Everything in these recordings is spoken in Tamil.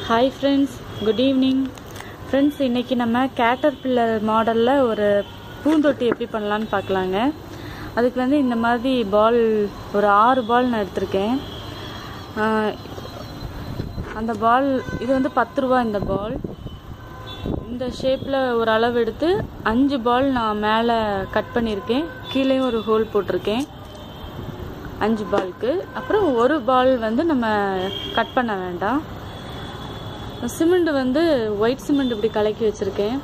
hi friends good evening friends இன்றைக்கி நம்ம கேட்டர் பில்லர் மாடலில் ஒரு பூந்தொட்டி எப்படி பண்ணலான்னு பார்க்கலாங்க அதுக்கு வந்து இந்த மாதிரி பால் ஒரு ஆறு பால் நான் எடுத்திருக்கேன் ஆஹ் அந்த பால் இது வந்து பத்து ரூபா இந்த பால் இந்த ஷேப்பில் ஒரு அளவு எடுத்து அஞ்சு பால் நான் மேலே கட் பண்ணியிருக்கேன் கீழேயும் ஒரு ஹோல் போட்டிருக்கேன் அஞ்சு பால்க்கு அப்புறம் ஒரு பால் வந்து நம்ம கட் பண்ண வேண்டாம் சிமெண்ட் வந்து ஒயிட் சிமெண்ட் இப்படி கலக்கி வச்சுருக்கேன்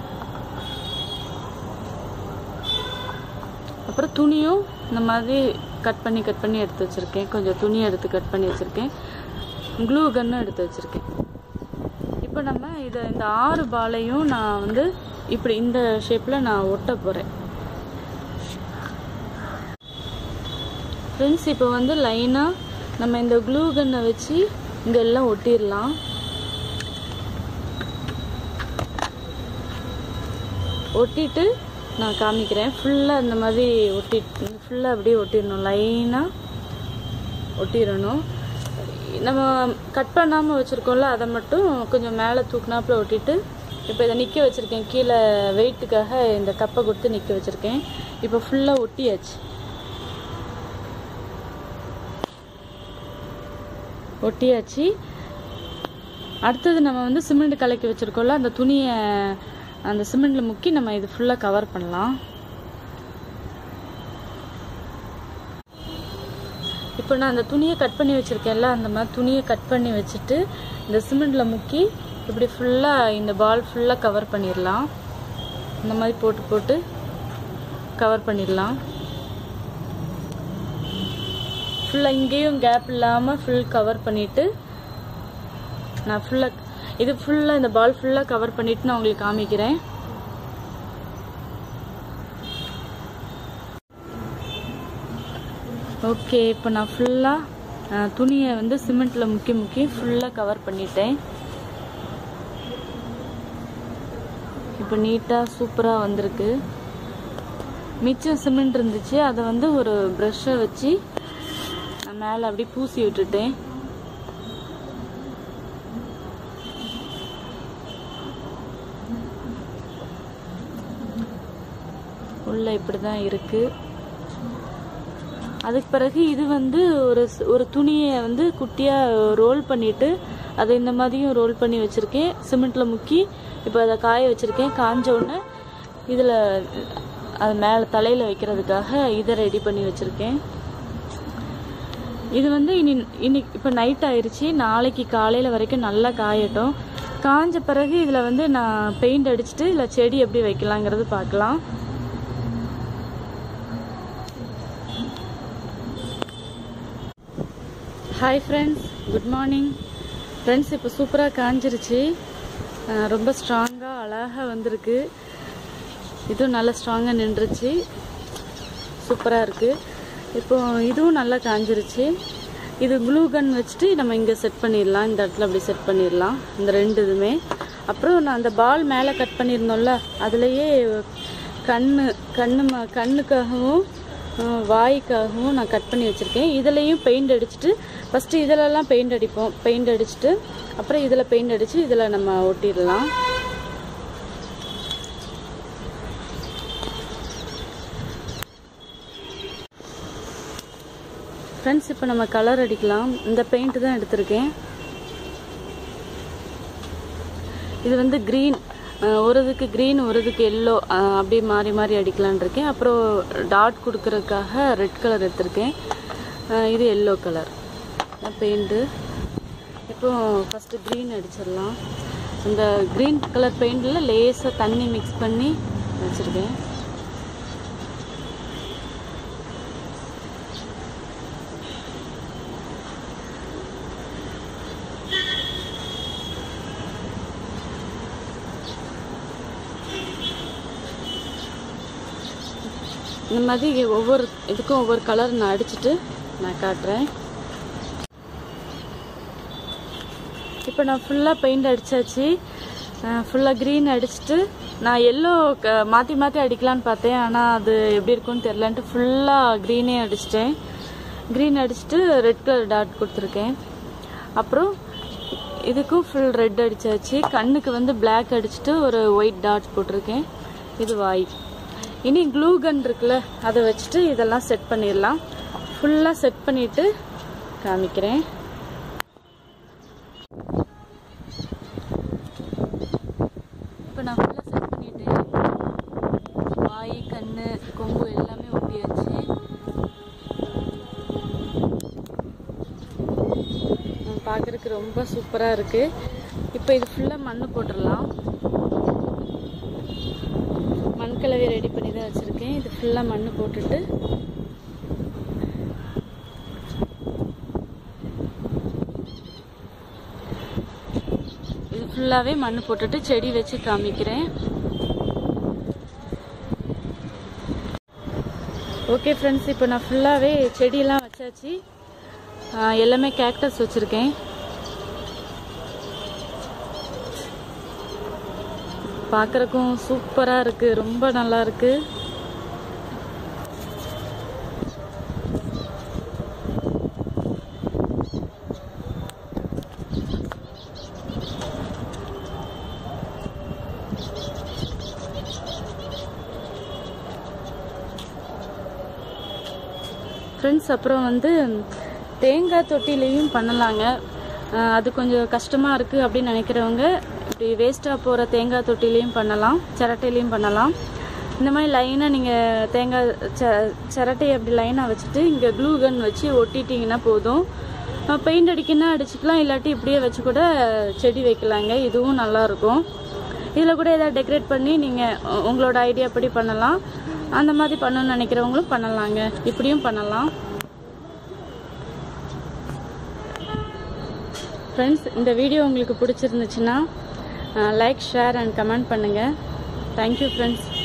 அப்புறம் துணியும் இந்த மாதிரி கட் பண்ணி கட் பண்ணி எடுத்து வச்சுருக்கேன் கொஞ்சம் துணி எடுத்து கட் பண்ணி வச்சுருக்கேன் க்ளூ கன்னும் எடுத்து வச்சுருக்கேன் இப்போ நம்ம இதை இந்த ஆறு பாலையும் நான் வந்து இப்படி இந்த ஷேப்பில் நான் ஒட்ட போகிறேன் ஃப்ரெண்ட்ஸ் இப்போ வந்து லைனாக நம்ம இந்த க்ளூ கன்னை வச்சு இங்கே எல்லாம் ஒட்டிடலாம் ஒட்டிட்டு நான் காமிக்கிறேன் ஃபுல்லாக இந்த மாதிரி ஒட்டி ஃபுல்லாக அப்படியே ஒட்டிடணும் லைனாக ஒட்டிடணும் நம்ம கட் பண்ணாமல் வச்சுருக்கோம்ல அதை மட்டும் கொஞ்சம் மேலே தூக்குனாப்புல ஒட்டிட்டு இப்போ இதை நிற்க வச்சுருக்கேன் கீழே வெயிட்டுக்காக இந்த கப்பை கொடுத்து நிற்க வச்சுருக்கேன் இப்போ ஃபுல்லாக ஒட்டியாச்சு ஒட்டியாச்சு அடுத்தது நம்ம வந்து சிமெண்ட் கலக்கி வச்சுருக்கோம்ல அந்த துணியை அந்த சிமெண்ட்டில் முக்கி நம்ம இது ஃபுல்லாக கவர் பண்ணலாம் இப்போ நான் அந்த துணியை கட் பண்ணி வச்சுருக்கேன்ல அந்த மாதிரி துணியை கட் பண்ணி வச்சுட்டு இந்த சிமெண்ட்டில் முக்கி இப்படி ஃபுல்லாக இந்த பால் ஃபுல்லாக கவர் பண்ணிடலாம் இந்த மாதிரி போட்டு போட்டு கவர் பண்ணிடலாம் ஃபுல்லாக இங்கேயும் கேப் இல்லாமல் ஃபுல் கவர் பண்ணிவிட்டு நான் ஃபுல்லாக இது ஃபுல்லாக இந்த பால் ஃபுல்லாக கவர் பண்ணிவிட்டு நான் உங்களுக்கு காமிக்கிறேன் ஓகே இப்போ நான் ஃபுல்லாக துணியை வந்து சிமெண்ட்டில் முக்கி முக்கி ஃபுல்லாக கவர் பண்ணிட்டேன் இப்போ நீட்டாக சூப்பராக வந்திருக்கு மிச்சம் சிமெண்ட் இருந்துச்சு அதை வந்து ஒரு ப்ரஷ்ஷை வச்சு நான் மேலே அப்படியே பூசி விட்டுட்டேன் உள்ள இப்படி தான் இருக்கு அதுக்கு பிறகு இது வந்து ஒரு ஒரு துணியை வந்து குட்டியாக ரோல் பண்ணிட்டு அதை இந்த மாதிரியும் ரோல் பண்ணி வச்சுருக்கேன் சிமெண்ட்டில் முக்கி இப்போ அதை காய வச்சுருக்கேன் காஞ்ச உடனே இதில் அது மேலே தலையில் வைக்கிறதுக்காக இதை ரெடி பண்ணி வச்சுருக்கேன் இது வந்து இனி இன்னைக்கு இப்போ நைட் ஆயிடுச்சு நாளைக்கு காலையில் வரைக்கும் நல்லா காயட்டும் காஞ்ச பிறகு இதில் வந்து நான் பெயிண்ட் அடிச்சுட்டு இதில் செடி எப்படி வைக்கலாங்கிறது பார்க்கலாம் hi friends good morning friends இப்போ சூப்பராக காஞ்சிருச்சு ரொம்ப ஸ்ட்ராங்காக அழகாக வந்திருக்கு இதுவும் நல்லா ஸ்ட்ராங்காக நின்றுச்சு சூப்பராக இருக்குது இப்போ இதுவும் நல்லா காஞ்சிருச்சு இது க்ளூ கன் வச்சுட்டு நம்ம இங்கே செட் பண்ணிடலாம் இந்த இடத்துல அப்படி செட் பண்ணிடலாம் இந்த ரெண்டு இதுவுமே அப்புறம் நான் அந்த பால் மேலே கட் பண்ணியிருந்தோம்ல அதுலேயே கண்ணு கண்ணு ம கண்ணுக்காகவும் வாய்க்காகவும் நான் கட் பண்ணி வச்சுருக்கேன் இதுலேயும் பெயிண்ட் அடிச்சுட்டு ஃபஸ்ட்டு இதிலெல்லாம் பெயிண்ட் அடிப்போம் பெயிண்ட் அடிச்சுட்டு அப்புறம் இதில் பெயிண்ட் அடித்து இதில் நம்ம ஒட்டிடலாம் ஃப்ரெண்ட்ஸ் இப்போ நம்ம கலர் அடிக்கலாம் இந்த பெயிண்ட் தான் எடுத்திருக்கேன் இது வந்து க்ரீன் ஒரு இதுக்கு க்ரீன் ஒரு இதுக்கு எல்லோ அப்படி மாறி மாறி அடிக்கலான் இருக்கேன் அப்புறம் டாட் கொடுக்கறதுக்காக ரெட் கலர் எடுத்திருக்கேன் இது எல்லோ கலர் பெயிண்ட்டு இப்போ ஃபஸ்ட்டு க்ரீன் அடிச்சிடலாம் இந்த க்ரீன் கலர் பெயிண்டில் லேசாக தண்ணி மிக்ஸ் பண்ணி வச்சுருக்கேன் இந்த மாதிரி ஒவ்வொரு இதுக்கும் ஒவ்வொரு கலர் நான் அடிச்சுட்டு நான் காட்டுறேன் இப்போ நான் ஃபுல்லாக பெயிண்ட் அடித்தாச்சு ஃபுல்லாக க்ரீன் அடிச்சுட்டு நான் எல்லோ க மாற்றி மாற்றி அடிக்கலான்னு பார்த்தேன் ஆனால் அது எப்படி இருக்கும்னு தெரிலன்ட்டு ஃபுல்லாக க்ரீனே அடிச்சிட்டேன் க்ரீன் அடிச்சுட்டு ரெட் கலர் டாட் கொடுத்துருக்கேன் அப்புறம் இதுக்கும் ஃபுல் ரெட் அடிச்சாச்சு கண்ணுக்கு வந்து Black அடிச்சுட்டு ஒரு ஒயிட் டாட் போட்டிருக்கேன் இது வாய் இனி க்ளூ கன் இருக்குல்ல அதை வச்சுட்டு இதெல்லாம் செட் பண்ணிடலாம் ஃபுல்லாக செட் பண்ணிட்டு காமிக்கிறேன் இப்போ நான் ஃபுல்லாக செட் பண்ணிட்டேன் வாய் கண்ணு கொம்பு எல்லாமே ஒட்டியாச்சு பார்க்குறதுக்கு ரொம்ப சூப்பராக இருக்குது இப்போ இது ஃபுல்லாக மண் போட்டுடலாம் மண் கலவை ரெடி பண்ணி தான் வச்சுருக்கேன் இது ஃபுல்லாக மண் போட்டுட்டு இது ஃபுல்லாகவே மண் போட்டுட்டு செடி வச்சு காமிக்கிறேன் ஓகே ஃப்ரெண்ட்ஸ் இப்போ நான் ஃபுல்லாகவே செடியெல்லாம் வச்சாச்சு ஆ, எல்லாமே கேக்டஸ் வச்சுருக்கேன் பார்க்குறக்கும் சூப்பராக இருக்குது ரொம்ப நல்லா இருக்குது ஃப்ரெண்ட்ஸ் அப்புறம் வந்து தேங்காய் தொட்டிலையும் பண்ணலாங்க அஹ் அது கொஞ்சம் கஷ்டமாக இருக்குது அப்படின்னு நினைக்கிறவங்க இப்படி வேஸ்ட்டாக போகிற தேங்காய் தொட்டிலையும் பண்ணலாம் சிரட்டையிலையும் பண்ணலாம் இந்த மாதிரி லைனாக நீங்கள் தேங்காய் ச சிரட்டையை அப்படி லைனாக வச்சுட்டு இங்கே க்ளூ கன் வச்சு ஒட்டிட்டிங்கன்னா போதும் பெயிண்ட் அடிக்கணும்னா அடிச்சுக்கலாம் இல்லாட்டி இப்படியே வச்சு கூட செடி வைக்கலாங்க இதுவும் நல்லாயிருக்கும் இதில் கூட ஏதாவது டெக்கரேட் பண்ணி நீங்கள் உங்களோட ஐடியா படி பண்ணலாம் அந்த மாதிரி பண்ணணும்னு நினைக்கிறவங்களும் பண்ணலாங்க இப்படியும் பண்ணலாம் ஃப்ரெண்ட்ஸ் இந்த வீடியோ உங்களுக்கு பிடிச்சிருந்துச்சுன்னா லைக் ஷேர் அண்ட் கமெண்ட் பண்ணுங்கள் தேங்க்யூ ஃப்ரெண்ட்ஸ்